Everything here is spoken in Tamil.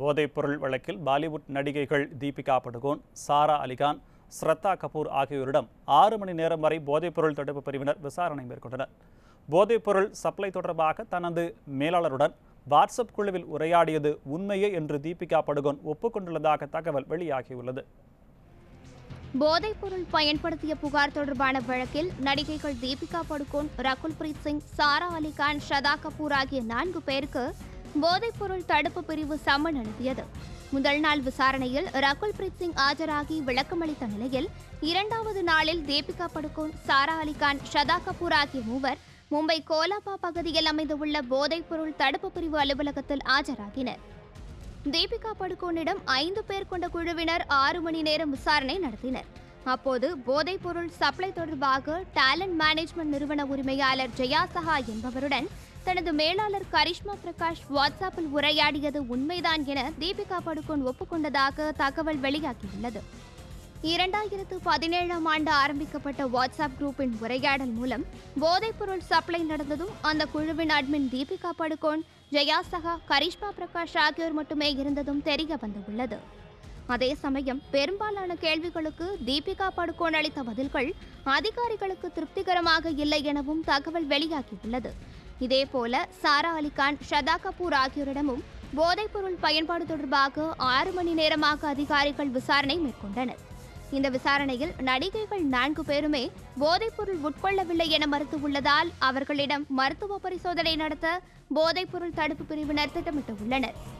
போதைப்பொருள் வழக்கில் பாலிவுட் நடிகைகள் தீபிகா படுகோன் சாரா அலிகான் ஸ்ரத்தா கபூர் ஆகியோரிடம் ஆறு மணி நேரம் வரை போதைப்பொருள் தடுப்பு பிரிவினர் விசாரணை மேற்கொண்டனர் போதைப்பொருள் சப்ளை தொடர்பாக தனது மேலாளருடன் வாட்ஸ்அப் குழுவில் உரையாடியது உண்மையே என்று தீபிகா படுகோன் ஒப்புக்கொண்டுள்ளதாக தகவல் வெளியாகியுள்ளது போதைப்பொருள் பயன்படுத்திய புகார் தொடர்பான வழக்கில் நடிகைகள் தீபிகா படுகோன் ரகுல் பிரீத் சிங் சாரா அலிகான் ஷதா கபூர் ஆகிய நான்கு பேருக்கு போதைப்பொருள் தடுப்பு பிரிவு சம்மன் அனுப்பியது முதல் நாள் விசாரணையில் ரகுல் பிரீத் சிங் ஆஜராகி விளக்கமளித்த நிலையில் இரண்டாவது நாளில் தீபிகா படுகோன் சாரா அலிகான் ஷதா கபூர் ஆகிய மூவர் மும்பை கோலாபா பகுதியில் அமைந்துள்ள போதைப்பொருள் தடுப்பு பிரிவு அலுவலகத்தில் ஆஜராகினர் தீபிகா படுகோனிடம் ஐந்து பேர் கொண்ட குழுவினர் ஆறு மணி நேரம் விசாரணை நடத்தினர் அப்போது போதைப்பொருள் சப்ளை தொடர்பாக டேலண்ட் மேனேஜ்மெண்ட் நிறுவன உரிமையாளர் ஜெயா சஹா என்பவருடன் தனது மேலாளர் கரிஷ்மா பிரகாஷ் வாட்ஸ்அப்பில் உரையாடியது உண்மைதான் என தீபிகா படுகோன் ஒப்புக்கொண்டதாக தகவல் வெளியாகியுள்ளது இரண்டாயிரத்து பதினேழாம் ஆண்டு ஆரம்பிக்கப்பட்ட வாட்ஸ்அப் குரூப்பின் உரையாடல் மூலம் போதைப்பொருள் சப்ளை நடந்ததும் அந்த குழுவின் அட்மின் தீபிகா படுகோன் ஜெயா சஹா கரிஷ்மா பிரகாஷ் ஆகியோர் மட்டுமே இருந்ததும் தெரிய வந்துள்ளது அதே சமயம் பெரும்பாலான கேள்விகளுக்கு தீபிகா படுகோன் அளித்த பதில்கள் அதிகாரிகளுக்கு திருப்திகரமாக இல்லை எனவும் தகவல் வெளியாகியுள்ளது இதேபோல சாரா அலிகான் ஷதா கபூர் ஆகியோரிடமும் போதைப்பொருள் பயன்பாடு தொடர்பாக ஆறு மணி நேரமாக அதிகாரிகள் விசாரணை மேற்கொண்டனர் இந்த விசாரணையில் நடிகைகள் நான்கு பேருமே போதைப்பொருள் உட்கொள்ளவில்லை என மறுத்துள்ளதால் அவர்களிடம் மருத்துவ பரிசோதனை நடத்த போதைப்பொருள் தடுப்பு பிரிவினர் திட்டமிட்டுள்ளனர்